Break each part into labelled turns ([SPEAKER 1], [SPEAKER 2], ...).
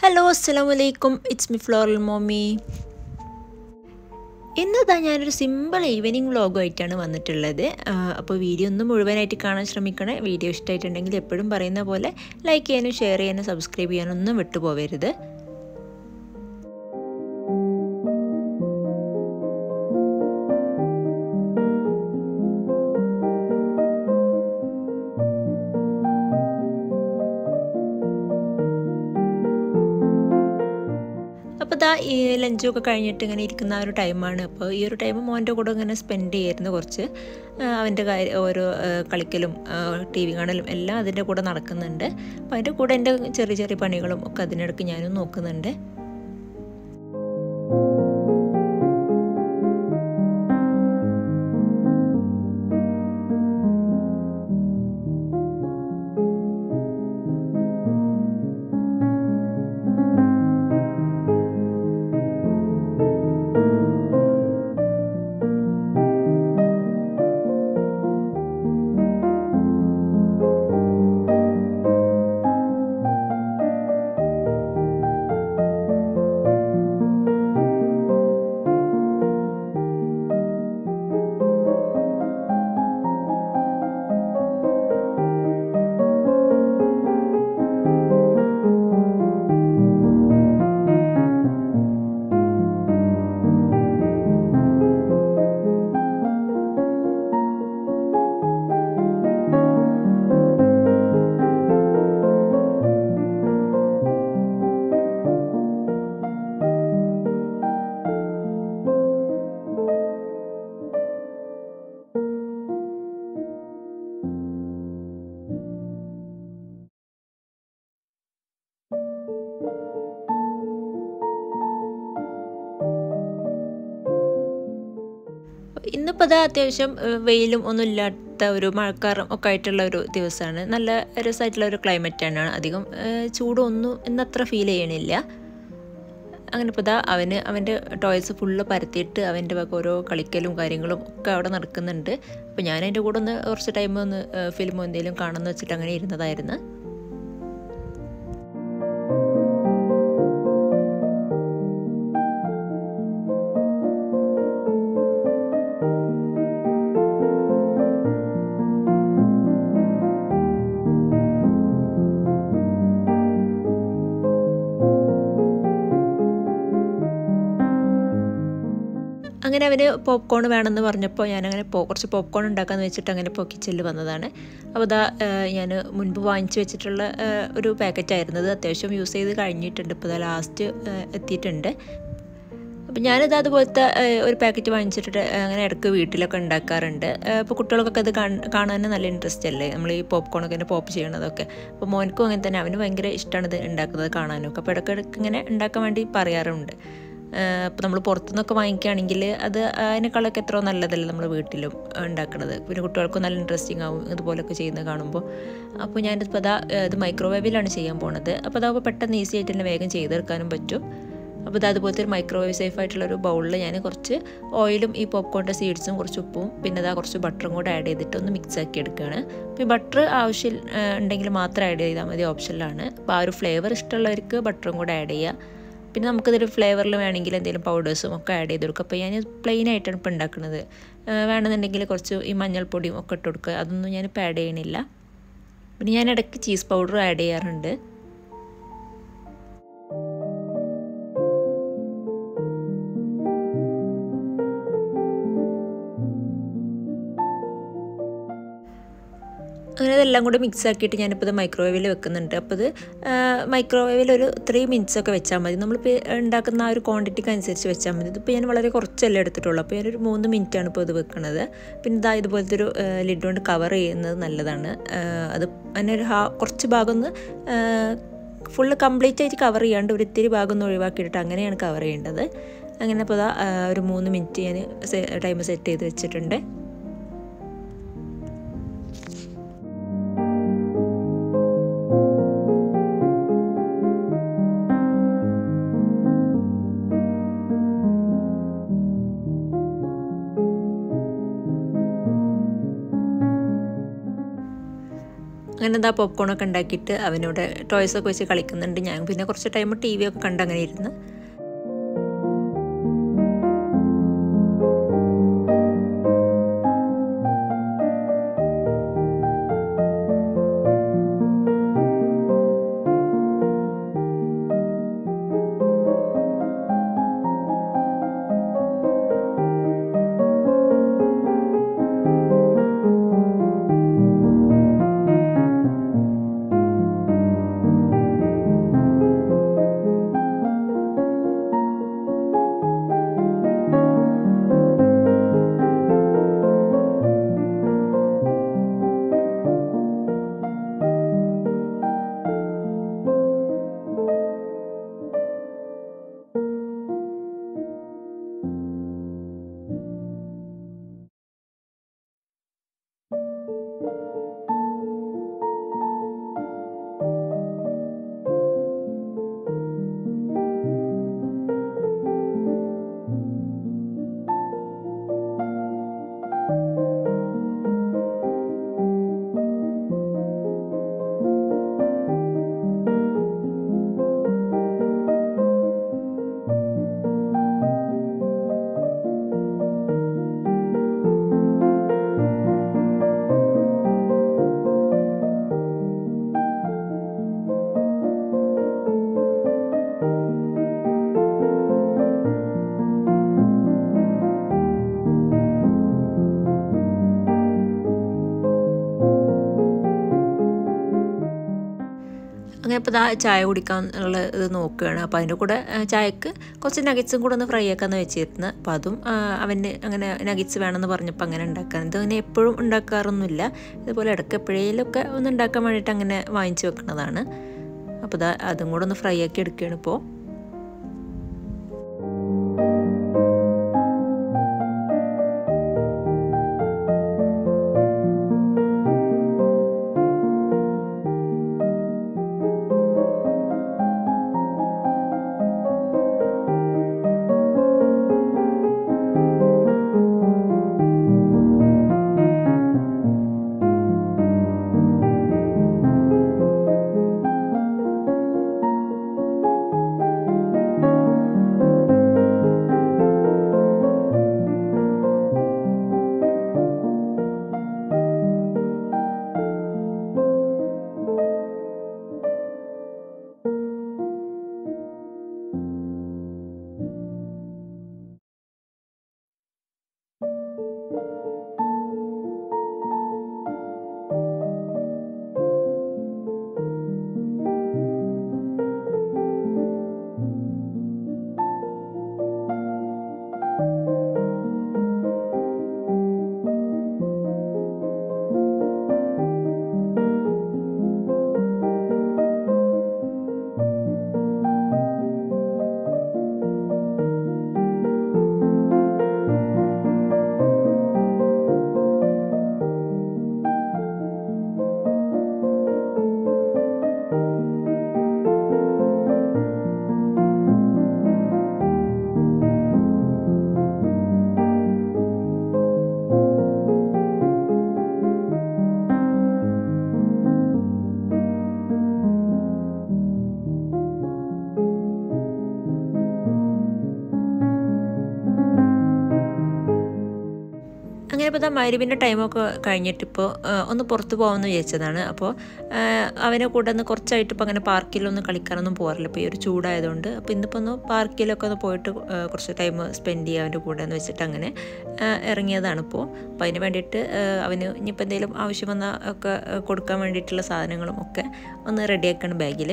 [SPEAKER 1] hello അസ്സാം വലൈക്കും it's me floral mommy ഇന്നതാ ഞാനൊരു സിമ്പിൾ ഈവനിങ് വ്ളോഗുമായിട്ടാണ് വന്നിട്ടുള്ളത് അപ്പോൾ വീഡിയോ ഒന്ന് മുഴുവനായിട്ട് കാണാൻ ശ്രമിക്കണേ വീഡിയോ ഇഷ്ടമായിട്ടുണ്ടെങ്കിൽ എപ്പോഴും പറയുന്ന പോലെ ലൈക്ക് ചെയ്യാനും ഷെയർ ചെയ്യാനും സബ്സ്ക്രൈബ് ചെയ്യാനും ഒന്നും വിട്ടുപോകരുത് അപ്പോൾ ഇതാ ഈ ലഞ്ചൊക്കെ കഴിഞ്ഞിട്ട് ഇങ്ങനെ ഇരിക്കുന്ന ആ ഒരു ടൈമാണ് അപ്പോൾ ഈ ഒരു ടൈം മോൻ്റെ കൂടെ ഇങ്ങനെ സ്പെൻഡ് ചെയ്യായിരുന്നു കുറച്ച് അവൻ്റെ കാര്യം ഓരോ കളിക്കലും ടി വി കാണലും എല്ലാം അതിൻ്റെ കൂടെ നടക്കുന്നുണ്ട് അപ്പോൾ അതിൻ്റെ കൂടെ എൻ്റെ ചെറിയ ചെറിയ പണികളും ഒക്കെ അതിനിടയ്ക്ക് ഞാനും നോക്കുന്നുണ്ട് ഇന്നിപ്പോൾ അത് അത്യാവശ്യം വെയിലും ഒന്നും ഇല്ലാത്ത ഒരു മഴക്കാറും ഒക്കെ ആയിട്ടുള്ള ഒരു ദിവസമാണ് നല്ല രസമായിട്ടുള്ള ഒരു ക്ലൈമറ്റാണ് അധികം ചൂടൊന്നും എന്നത്ര ഫീൽ ചെയ്യണില്ല അങ്ങനെ ഇപ്പോൾ ഇതാ അവന് അവൻ്റെ ടോയ്സ് ഫുള്ള് പരത്തിയിട്ട് അവൻ്റെ വക ഓരോ കളിക്കലും കാര്യങ്ങളും ഒക്കെ അവിടെ നടക്കുന്നുണ്ട് അപ്പോൾ ഞാൻ അതിൻ്റെ കൂടെ ഒന്ന് കുറച്ച് ടൈം ഒന്ന് ഫിലിമോ എന്തെങ്കിലും കാണുമെന്ന് വെച്ചിട്ട് അങ്ങനെ ഇരുന്നതായിരുന്നു അങ്ങനെ അവന് പോപ്കോൺ വേണമെന്ന് പറഞ്ഞപ്പോൾ ഞാനങ്ങനെ പോ കുറച്ച് പോപ്കോൺ ഉണ്ടാക്കാമെന്ന് വെച്ചിട്ട് അങ്ങനെ ഇപ്പോൾ കിച്ചണിൽ വന്നതാണ് അപ്പോൾ ഇതാ ഞാൻ മുൻപ് വാങ്ങിച്ചു വെച്ചിട്ടുള്ള ഒരു പാക്കറ്റായിരുന്നത് അത്യാവശ്യം യൂസ് ചെയ്ത് കഴിഞ്ഞിട്ടുണ്ട് ഇപ്പോൾ ഇതാ ലാസ്റ്റ് എത്തിയിട്ടുണ്ട് അപ്പോൾ ഞാനിത് അതുപോലത്തെ ഒരു പാക്കറ്റ് വാങ്ങിച്ചിട്ട് അങ്ങനെ ഇടയ്ക്ക് വീട്ടിലൊക്കെ ഉണ്ടാക്കാറുണ്ട് അപ്പോൾ കുട്ടികൾക്കൊക്കെ അത് കാണാൻ നല്ല ഇൻട്രസ്റ്റ് അല്ലേ നമ്മൾ ഈ പോപ്കോണൊക്കെ ഇങ്ങനെ പോപ്പ് ചെയ്യണതൊക്കെ അപ്പോൾ മോനക്കും അങ്ങനെ തന്നെ അവന് ഭയങ്കര ഇഷ്ടമാണ് ഇത് ഉണ്ടാക്കുന്നത് കാണാനൊക്കെ അപ്പോൾ ഇടയ്ക്കിടയ്ക്ക് ഇങ്ങനെ ഉണ്ടാക്കാൻ വേണ്ടി പറയാറുണ്ട് അപ്പോൾ നമ്മൾ പുറത്തുനിന്നൊക്കെ വാങ്ങിക്കുകയാണെങ്കിൽ അത് അതിനേക്കാളൊക്കെ എത്രയോ നല്ലതല്ലേ നമ്മൾ വീട്ടിലും ഉണ്ടാക്കുന്നത് പിന്നെ കുട്ടികൾക്കും നല്ല ഇൻട്രസ്റ്റിംഗ് ആവും ഇതുപോലൊക്കെ ചെയ്യുന്നത് കാണുമ്പോൾ അപ്പോൾ ഞാനിപ്പോൾ അതാ ഇത് മൈക്രോവേവിലാണ് ചെയ്യാൻ പോണത് അപ്പോൾ അതാകുമ്പോൾ പെട്ടെന്ന് ഈസി ആയിട്ട് തന്നെ വേഗം ചെയ്തെടുക്കാനും പറ്റും അപ്പോൾ ഇത് അതുപോലത്തെ ഒരു മൈക്രോവേവ് സേഫ് ആയിട്ടുള്ള ഒരു ബൗളിൽ ഞാൻ കുറച്ച് ഓയിലും ഈ പോപ്കോണിൻ്റെ സീഡ്സും കുറച്ച് ഉപ്പും പിന്നെ അതാ കുറച്ച് ബട്ടറും കൂടെ ആഡ് ചെയ്തിട്ട് ഒന്ന് മിക്സ് ആക്കി എടുക്കുകയാണ് അപ്പോൾ ഈ ബട്ടർ ആവശ്യം ഉണ്ടെങ്കിൽ മാത്രം ആഡ് ചെയ്താൽ മതി ഓപ്ഷനിലാണ് അപ്പോൾ ആ ഒരു ഫ്ലേവർ ഇഷ്ടമുള്ളവർക്ക് ബട്ടറും കൂടെ ആഡ് ചെയ്യുക പിന്നെ നമുക്കിതൊരു ഫ്ലേവറിൽ വേണമെങ്കിൽ എന്തെങ്കിലും പൗഡേഴ്സും ഒക്കെ ആഡ് ചെയ്ത് കൊടുക്കുക അപ്പോൾ ഞാൻ പ്ലെയിൻ ആയിട്ടാണ് ഇപ്പോൾ ഉണ്ടാക്കുന്നത് വേണമെന്നുണ്ടെങ്കിൽ കുറച്ച് ഈ മഞ്ഞൾപ്പൊടിയും ഒക്കെ ഇട്ട് കൊടുക്കുക അതൊന്നും ഞാനിപ്പോൾ ആഡ് ചെയ്യണില്ല പിന്നെ ഞാൻ ഇടയ്ക്ക് ചീസ് പൗഡർ ആഡ് ചെയ്യാറുണ്ട് അങ്ങനെ ഇതെല്ലാം കൂടി മിക്സ് ആക്കിയിട്ട് ഞാനിപ്പോൾ ഇത് മൈക്രോവേവിൽ വെക്കുന്നുണ്ട് അപ്പോൾ ഇത് മൈക്രോവേവിൽ ഒരു ത്രീ മിനിറ്റ്സ് ഒക്കെ വെച്ചാൽ മതി നമ്മളിപ്പോൾ ഉണ്ടാക്കുന്ന ആ ഒരു ക്വാണ്ടിറ്റിക്ക് അനുസരിച്ച് വെച്ചാൽ മതി ഇതിപ്പോൾ ഞാൻ വളരെ കുറച്ചല്ലേ എടുത്തിട്ടുള്ളൂ അപ്പോൾ ഞാനൊരു മൂന്ന് മിനിറ്റാണ് ഇപ്പോൾ ഇത് വെക്കുന്നത് പിന്നെ ഇതാ ഇതുപോലത്തെ ഒരു ലിഡ് കൊണ്ട് കവർ ചെയ്യുന്നത് നല്ലതാണ് അത് അതിനെ ഒരു ഹാ കുറച്ച് ഭാഗം ഒന്ന് ഫുള്ള് കംപ്ലീറ്റ് ആയിട്ട് കവർ ചെയ്യാണ്ട് ഒരു ഇത്തിരി ഭാഗം ഒന്ന് ഒഴിവാക്കിയിട്ട് അങ്ങനെയാണ് കവർ ചെയ്യേണ്ടത് അങ്ങനെ ഇപ്പോൾ ഇതാ ഒരു മൂന്ന് മിനിറ്റ് ഞാൻ ടൈം സെറ്റ് ചെയ്ത് വെച്ചിട്ടുണ്ട് അങ്ങനെ എന്താ പോപ്കോണൊക്കെ ഉണ്ടാക്കിയിട്ട് അവനോട് ടോയ്സൊക്കെ വെച്ച് കളിക്കുന്നുണ്ട് ഞാൻ പിന്നെ കുറച്ച് ടൈം ടി വി ഒക്കെ കണ്ട് അങ്ങനെ ഇരുന്ന് അങ്ങനെ ഇപ്പോൾ ഇതാ ചായ കുടിക്കാനുള്ള ഇത് നോക്കുകയാണ് അപ്പോൾ അതിൻ്റെ കൂടെ ആ, ചായക്ക് കുറച്ച് നഗറ്റ്സും കൂടെ ഒന്ന് ഫ്രൈ ആക്കാന്ന് വെച്ചിരുന്നത് അപ്പോൾ അതും ആ, അവന് അങ്ങനെ നഗറ്റ്സ് വേണമെന്ന് പറഞ്ഞപ്പോൾ അങ്ങനെ ഉണ്ടാക്കാൻ ഇത് അങ്ങനെ എപ്പോഴും ഉണ്ടാക്കാറൊന്നുമില്ല ഇതുപോലെ ഇടയ്ക്ക് എപ്പോഴേലൊക്കെ ഒന്ന് ഉണ്ടാക്കാൻ വേണ്ടിയിട്ട് അങ്ങനെ വാങ്ങിച്ചു വെക്കുന്നതാണ് അപ്പോൾ ഇതാ അതും കൂടെ ഒന്ന് ഫ്രൈ ആക്കി എടുക്കുകയാണ് ഇപ്പോൾ അങ്ങനെ ഇപ്പോൾ ഇതാ മരുവിൻ്റെ ടൈമൊക്കെ കഴിഞ്ഞിട്ടിപ്പോൾ ഒന്ന് പുറത്ത് പോകാമെന്ന് വിചാരിച്ചതാണ് അപ്പോൾ അവനെ കൂടെ ഒന്ന് കുറച്ചായിട്ട് ഇപ്പോൾ അങ്ങനെ പാർക്കിലൊന്നും കളിക്കാനൊന്നും പോകാറില്ല ഇപ്പോൾ ഈ ഒരു ചൂടായതുകൊണ്ട് അപ്പോൾ ഇന്നിപ്പോൾ ഒന്ന് പാർക്കിലൊക്കെ ഒന്ന് പോയിട്ട് ആ, കുറച്ച് ടൈം സ്പെൻഡ് ചെയ്യുക അവൻ്റെ കൂടെ എന്ന് വെച്ചിട്ട് അങ്ങനെ ആ, ഇറങ്ങിയതാണ് ഇപ്പോൾ അപ്പോൾ അതിന് വേണ്ടിയിട്ട് ആ, അവന് ഇനിയിപ്പോൾ എന്തെങ്കിലും ആവശ്യം വന്നാൽ ഒക്കെ ആ, കൊടുക്കാൻ വേണ്ടിയിട്ടുള്ള സാധനങ്ങളും ഒക്കെ ഒന്ന് റെഡിയാക്കണം ബാഗിൽ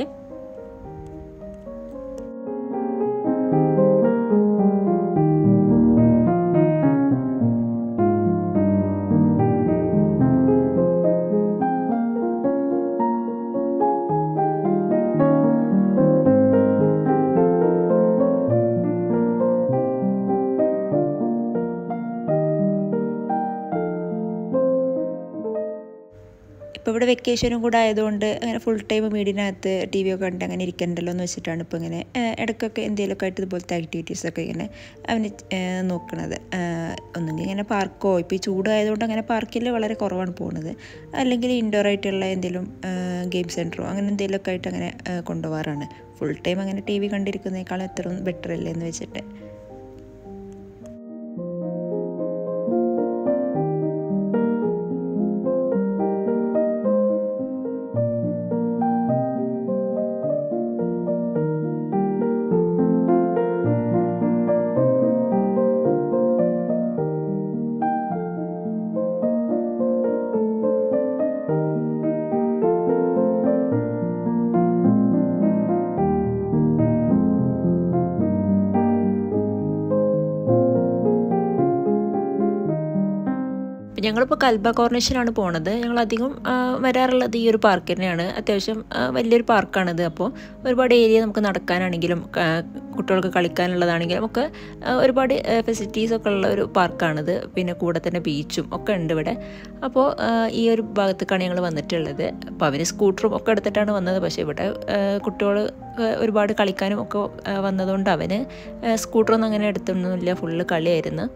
[SPEAKER 1] ഇപ്പോൾ ഇവിടെ വെക്കേഷനും കൂടെ ആയതുകൊണ്ട് അങ്ങനെ ഫുൾ ടൈം വീടിനകത്ത് ടി വി ഒക്കെ കണ്ട് അങ്ങനെ ഇരിക്കണ്ടല്ലോ എന്ന് വെച്ചിട്ടാണ് ഇപ്പോൾ ഇങ്ങനെ ഇടയ്ക്കൊക്കെ എന്തെങ്കിലുമൊക്കെ ആയിട്ട് ഇതുപോലത്തെ ആക്ടിവിറ്റീസൊക്കെ ഇങ്ങനെ അവന് നോക്കണത് ഒന്നുകിൽ ഇങ്ങനെ പാർക്കോ ഇപ്പോൾ ഈ ചൂടായതുകൊണ്ട് അങ്ങനെ പാർക്കിൽ വളരെ കുറവാണ് പോകുന്നത് അല്ലെങ്കിൽ ഇൻഡോർ ആയിട്ടുള്ള എന്തെങ്കിലും ഗെയിം സെൻറ്ററോ അങ്ങനെ എന്തെങ്കിലുമൊക്കെ ആയിട്ട് അങ്ങനെ കൊണ്ടുപോകാറാണ് ഫുൾ ടൈം അങ്ങനെ ടി വി കണ്ടിരിക്കുന്നതിനേക്കാളും എത്ര ബെറ്റർ അല്ലേ എന്ന് വെച്ചിട്ട് ഞങ്ങളിപ്പോൾ കൽബ കോർണേഷനാണ് പോണത് ഞങ്ങൾ അധികം വരാറുള്ളത് ഈ ഒരു പാർക്ക് തന്നെയാണ് അത്യാവശ്യം വലിയൊരു പാർക്കാണിത് അപ്പോൾ ഒരുപാട് ഏരിയ നമുക്ക് നടക്കാനാണെങ്കിലും കുട്ടികൾക്ക് കളിക്കാനുള്ളതാണെങ്കിലും ഒക്കെ ഒരുപാട് ഫെസിലിറ്റീസ് ഒക്കെ ഉള്ള ഒരു പാർക്കാണിത് പിന്നെ കൂടെ തന്നെ ബീച്ചും ഒക്കെ ഉണ്ട് ഇവിടെ അപ്പോൾ ഈ ഒരു ഭാഗത്തേക്കാണ് ഞങ്ങൾ വന്നിട്ടുള്ളത് അപ്പോൾ അവന് സ്കൂട്ടറും ഒക്കെ എടുത്തിട്ടാണ് വന്നത് പക്ഷേ ഇവിടെ കുട്ടികൾ ഒരുപാട് കളിക്കാനും ഒക്കെ വന്നതുകൊണ്ട് അവന് സ്കൂട്ടറൊന്നും അങ്ങനെ എടുത്തൊന്നുമില്ല ഫുള്ള് കളിയായിരുന്നു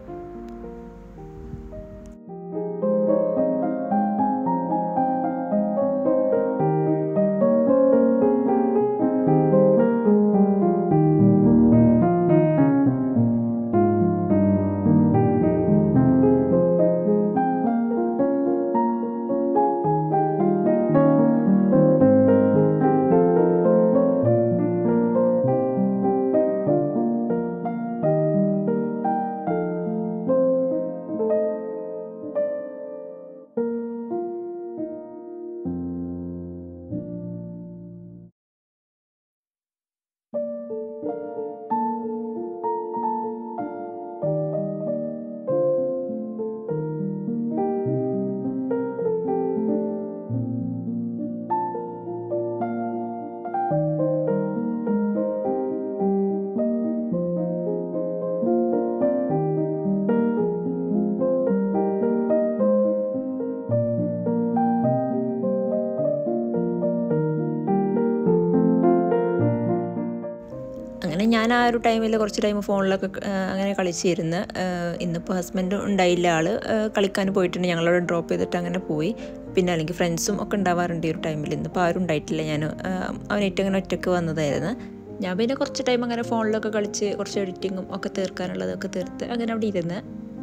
[SPEAKER 1] അങ്ങനെ ഞാൻ ആ ഒരു ടൈമിൽ കുറച്ച് ടൈം ഫോണിലൊക്കെ അങ്ങനെ കളിച്ചിരുന്ന് ഇന്നിപ്പോൾ ഹസ്ബൻഡ് ഉണ്ടായില്ല ആൾ കളിക്കാൻ പോയിട്ടുണ്ട് ഞങ്ങളോട് ഡ്രോപ്പ് ചെയ്തിട്ട് അങ്ങനെ പോയി പിന്നെ അല്ലെങ്കിൽ ഫ്രണ്ട്സും ഒക്കെ ഉണ്ടാവാറുണ്ട് ഈ ഒരു ടൈമിൽ ഇന്നിപ്പോൾ ആരും ഉണ്ടായിട്ടില്ല ഞാൻ അവനായിട്ട് അങ്ങനെ ഒറ്റയ്ക്ക് വന്നതായിരുന്നു ഞാൻ പിന്നെ കുറച്ച് ടൈം അങ്ങനെ ഫോണിലൊക്കെ കളിച്ച് കുറച്ച് എഡിറ്റിങ്ങും ഒക്കെ തീർക്കാനുള്ളതൊക്കെ തീർത്ത് അങ്ങനെ അവിടെ ഇരുന്ന്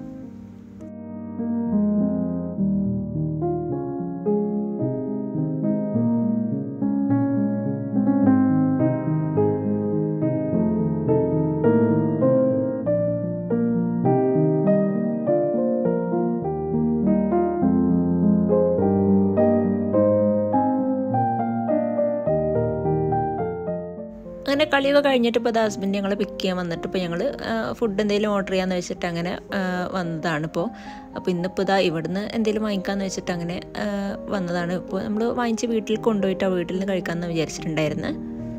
[SPEAKER 1] അങ്ങനെ കളിയൊക്കെ കഴിഞ്ഞിട്ട് ഇപ്പോൾ ഹസ്ബൻഡ് ഞങ്ങൾ പിക്ക് ചെയ്യാൻ വന്നിട്ട് ഇപ്പോൾ ഞങ്ങൾ ഫുഡ് എന്തെങ്കിലും ഓർഡർ ചെയ്യാമെന്ന് വെച്ചിട്ട് അങ്ങനെ വന്നതാണ് ഇപ്പോൾ അപ്പോൾ ഇന്നിപ്പോൾ ഇതാ ഇവിടുന്ന് എന്തെങ്കിലും വാങ്ങിക്കാമെന്ന് വെച്ചിട്ട് അങ്ങനെ വന്നതാണ് ഇപ്പോൾ നമ്മൾ വാങ്ങിച്ച് വീട്ടിൽ കൊണ്ടുപോയിട്ട് വീട്ടിൽ നിന്ന് കഴിക്കാമെന്ന് വിചാരിച്ചിട്ടുണ്ടായിരുന്നു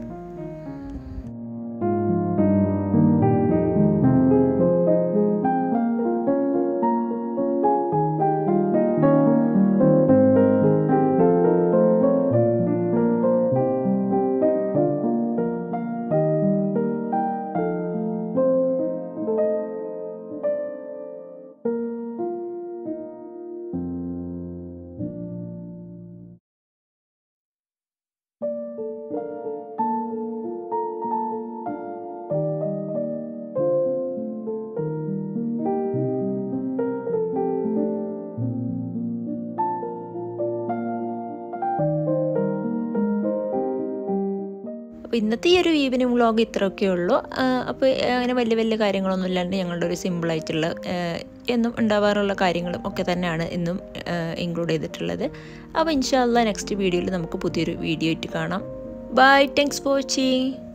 [SPEAKER 1] അപ്പോൾ ഇന്നത്തെ ഈ ഒരു ഈവനിങ് വ്ളോഗ് ഇത്രയൊക്കെ ഉള്ളൂ അപ്പോൾ അങ്ങനെ വലിയ വലിയ കാര്യങ്ങളൊന്നും ഇല്ലാണ്ട് ഞങ്ങളുടെ ഒരു സിമ്പിളായിട്ടുള്ള എന്നും ഉണ്ടാവാറുള്ള കാര്യങ്ങളും ഒക്കെ തന്നെയാണ് ഇന്നും ഇൻക്ലൂഡ് ചെയ്തിട്ടുള്ളത് അപ്പോൾ ഇൻഷാല്ല നെക്സ്റ്റ് വീഡിയോയിൽ നമുക്ക് പുതിയൊരു വീഡിയോ ആയിട്ട് കാണാം ബൈ താങ്ക്സ് ഫോർ വാച്ചിങ്